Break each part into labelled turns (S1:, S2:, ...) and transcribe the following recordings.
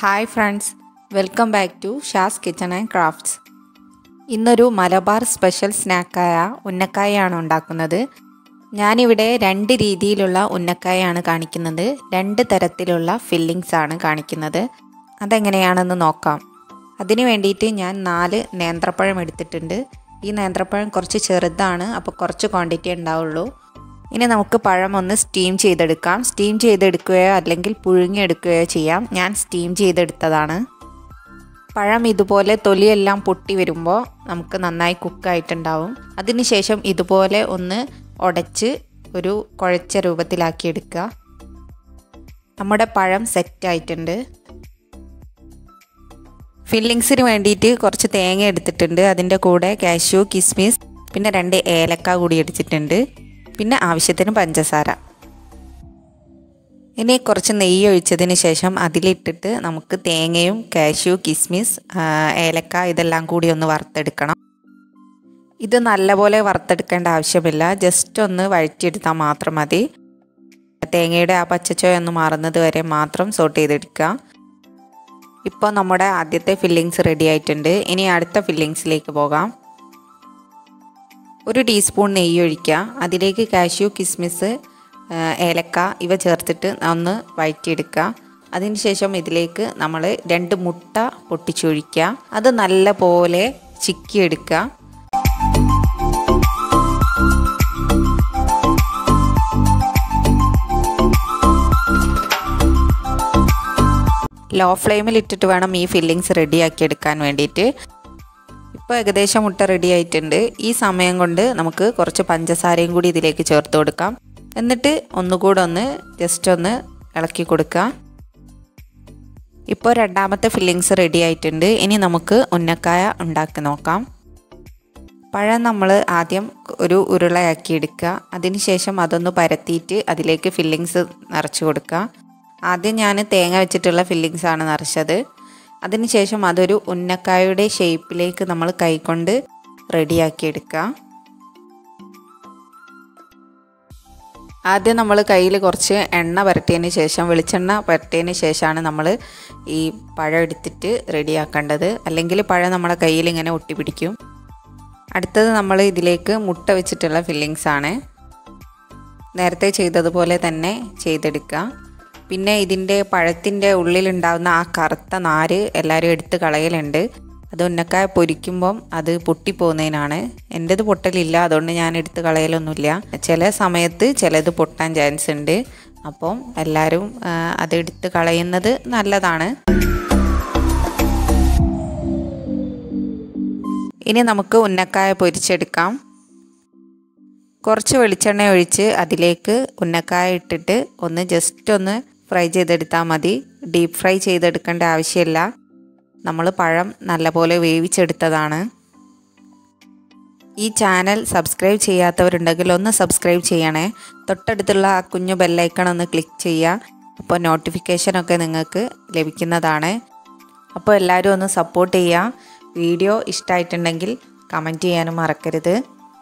S1: hi friends welcome back to Shaz's kitchen and crafts ഇന്നൊരു Malabar special സ്നാക്കായ ഉന്നക്കായാണ് ഉണ്ടാക്കുന്നത് ഞാനിവിടെ രണ്ട് രീതിയിലുള്ള ഉന്നക്കായാണ് കാണിക്കുന്നത് രണ്ട് തരത്തിലുള്ള ഫില്ലിങ്സ് ആണ് കാണിക്കുന്നത് അതെങ്ങനെയാണെന്ന് നോക്കാം അതിന് വേണ്ടിയിട്ട് ഞാൻ നാല് നേന്ത്രപ്പഴം എടുത്തിട്ടുണ്ട് ഈ നേന്ത്രപ്പഴം കുറച്ച് ചെറുതാണ് അപ്പോൾ കുറച്ച് ക്വാണ്ടിറ്റി ഉണ്ടാവുള്ളൂ ഇനി നമുക്ക് പഴം ഒന്ന് സ്റ്റീം ചെയ്തെടുക്കാം സ്റ്റീം ചെയ്തെടുക്കുകയോ അല്ലെങ്കിൽ പുഴുങ്ങിയെടുക്കുകയോ ചെയ്യാം ഞാൻ സ്റ്റീം ചെയ്തെടുത്തതാണ് പഴം ഇതുപോലെ തൊലിയെല്ലാം പൊട്ടി വരുമ്പോൾ നമുക്ക് നന്നായി കുക്കായിട്ടുണ്ടാവും അതിനുശേഷം ഇതുപോലെ ഒന്ന് ഉടച്ച് ഒരു കുഴച്ച രൂപത്തിലാക്കി എടുക്കുക നമ്മുടെ പഴം സെറ്റായിട്ടുണ്ട് ഫില്ലിങ്സിന് വേണ്ടിയിട്ട് കുറച്ച് തേങ്ങ എടുത്തിട്ടുണ്ട് അതിൻ്റെ കൂടെ കാഷ്യൂ കിസ്മിസ് പിന്നെ രണ്ട് ഏലക്ക കൂടി എടുത്തിട്ടുണ്ട് പിന്നെ ആവശ്യത്തിന് പഞ്ചസാര ഇനി കുറച്ച് നെയ്യ് ഒഴിച്ചതിന് ശേഷം അതിലിട്ടിട്ട് നമുക്ക് തേങ്ങയും കാഷ്യൂ കിസ്മിസ് ഏലക്ക ഇതെല്ലാം കൂടി ഒന്ന് വറുത്തെടുക്കണം ഇത് നല്ലപോലെ വറുത്തെടുക്കേണ്ട ആവശ്യമില്ല ജസ്റ്റ് ഒന്ന് വഴറ്റിയെടുത്താൽ മാത്രം മതി തേങ്ങയുടെ ആ പച്ചച്ചോയ ഒന്ന് മാറുന്നത് വരെ മാത്രം സോട്ട് ചെയ്തെടുക്കുക ഇപ്പോൾ നമ്മുടെ ആദ്യത്തെ ഫില്ലിങ്സ് റെഡി ആയിട്ടുണ്ട് ഇനി അടുത്ത ഫില്ലിങ്സിലേക്ക് പോകാം ഒരു ടീസ്പൂൺ നെയ്യ് ഒഴിക്കുക അതിലേക്ക് കാഷ്യൂ കിസ്മിസ് ഏലക്ക ഇവ ചേർത്തിട്ട് ഒന്ന് വഴറ്റിയെടുക്കുക അതിനുശേഷം ഇതിലേക്ക് നമ്മൾ രണ്ട് മുട്ട പൊട്ടിച്ചൊഴിക്കുക അത് നല്ല പോലെ ചിക്കിയെടുക്കുക ലോ ഫ്ലെയിമിൽ ഇട്ടിട്ട് വേണം ഈ ഫില്ലിങ്സ് റെഡിയാക്കി എടുക്കാൻ വേണ്ടിയിട്ട് ഇപ്പോൾ ഏകദേശം മുട്ട റെഡി ആയിട്ടുണ്ട് ഈ സമയം കൊണ്ട് നമുക്ക് കുറച്ച് പഞ്ചസാരയും കൂടി ഇതിലേക്ക് ചേർത്ത് കൊടുക്കാം എന്നിട്ട് ഒന്നുകൂടെ ഒന്ന് ജസ്റ്റ് ഒന്ന് ഇളക്കി കൊടുക്കുക ഇപ്പോൾ രണ്ടാമത്തെ ഫില്ലിങ്സ് റെഡി ആയിട്ടുണ്ട് ഇനി നമുക്ക് ഉന്നക്കായ ഉണ്ടാക്കി നോക്കാം പഴം നമ്മൾ ആദ്യം ഒരു ഉരുളയാക്കി എടുക്കുക അതിനുശേഷം അതൊന്ന് പരത്തിയിട്ട് അതിലേക്ക് ഫില്ലിങ്സ് നിറച്ച് കൊടുക്കുക ആദ്യം ഞാൻ തേങ്ങ വെച്ചിട്ടുള്ള ഫില്ലിങ്സ് ആണ് നിറച്ചത് അതിനുശേഷം അതൊരു ഉന്നക്കായയുടെ ഷേപ്പിലേക്ക് നമ്മൾ കൈകൊണ്ട് റെഡിയാക്കി എടുക്കുക ആദ്യം നമ്മൾ കയ്യിൽ കുറച്ച് എണ്ണ പുരട്ടിയതിന് ശേഷം വെളിച്ചെണ്ണ പുരട്ടിയതിന് ശേഷമാണ് നമ്മൾ ഈ പഴം എടുത്തിട്ട് റെഡിയാക്കേണ്ടത് അല്ലെങ്കിൽ പഴം നമ്മളെ കയ്യിൽ ഇങ്ങനെ ഒട്ടിപ്പിടിക്കും അടുത്തത് നമ്മൾ ഇതിലേക്ക് മുട്ട വെച്ചിട്ടുള്ള ഫില്ലിങ്സ് ആണ് നേരത്തെ ചെയ്തതുപോലെ തന്നെ ചെയ്തെടുക്കുക പിന്നെ ഇതിൻ്റെ പഴത്തിൻ്റെ ഉള്ളിലുണ്ടാകുന്ന ആ കറുത്ത നാര് എല്ലാവരും എടുത്ത് കളയലുണ്ട് അത് ഉന്നക്കായ പൊരിക്കുമ്പം അത് പൊട്ടിപ്പോകുന്നതിനാണ് എൻ്റെത് പൊട്ടലില്ല അതുകൊണ്ട് ഞാൻ എടുത്ത് കളയലൊന്നുമില്ല ചില സമയത്ത് ചിലത് പൊട്ടാൻ ചാൻസ് ഉണ്ട് അപ്പം എല്ലാവരും അത് എടുത്ത് കളയുന്നത് നല്ലതാണ് ഇനി നമുക്ക് ഉന്നക്കായ പൊരിച്ചെടുക്കാം കുറച്ച് വെളിച്ചെണ്ണ ഒഴിച്ച് അതിലേക്ക് ഉന്നക്കായ ഇട്ടിട്ട് ഒന്ന് ജസ്റ്റ് ഒന്ന് ഫ്രൈ ചെയ്തെടുത്താൽ മതി ഡീപ്പ് ഫ്രൈ ചെയ്തെടുക്കേണ്ട ആവശ്യമില്ല നമ്മൾ പഴം നല്ലപോലെ വേവിച്ചെടുത്തതാണ് ഈ ചാനൽ സബ്സ്ക്രൈബ് ചെയ്യാത്തവരുണ്ടെങ്കിൽ ഒന്ന് സബ്സ്ക്രൈബ് ചെയ്യണേ തൊട്ടടുത്തുള്ള ആ കുഞ്ഞു ബെല്ലൈക്കൺ ഒന്ന് ക്ലിക്ക് ചെയ്യുക അപ്പോൾ നോട്ടിഫിക്കേഷനൊക്കെ നിങ്ങൾക്ക് ലഭിക്കുന്നതാണ് അപ്പോൾ എല്ലാവരും ഒന്ന് സപ്പോർട്ട് ചെയ്യുക വീഡിയോ ഇഷ്ടമായിട്ടുണ്ടെങ്കിൽ കമൻറ്റ് ചെയ്യാനും മറക്കരുത്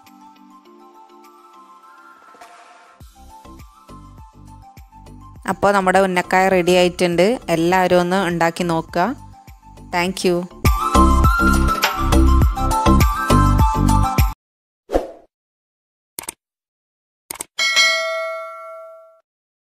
S1: അപ്പോൾ നമ്മുടെ ഉന്നക്കായ റെഡി ആയിട്ടുണ്ട് എല്ലാവരും ഒന്ന് ഉണ്ടാക്കി നോക്കുക താങ്ക്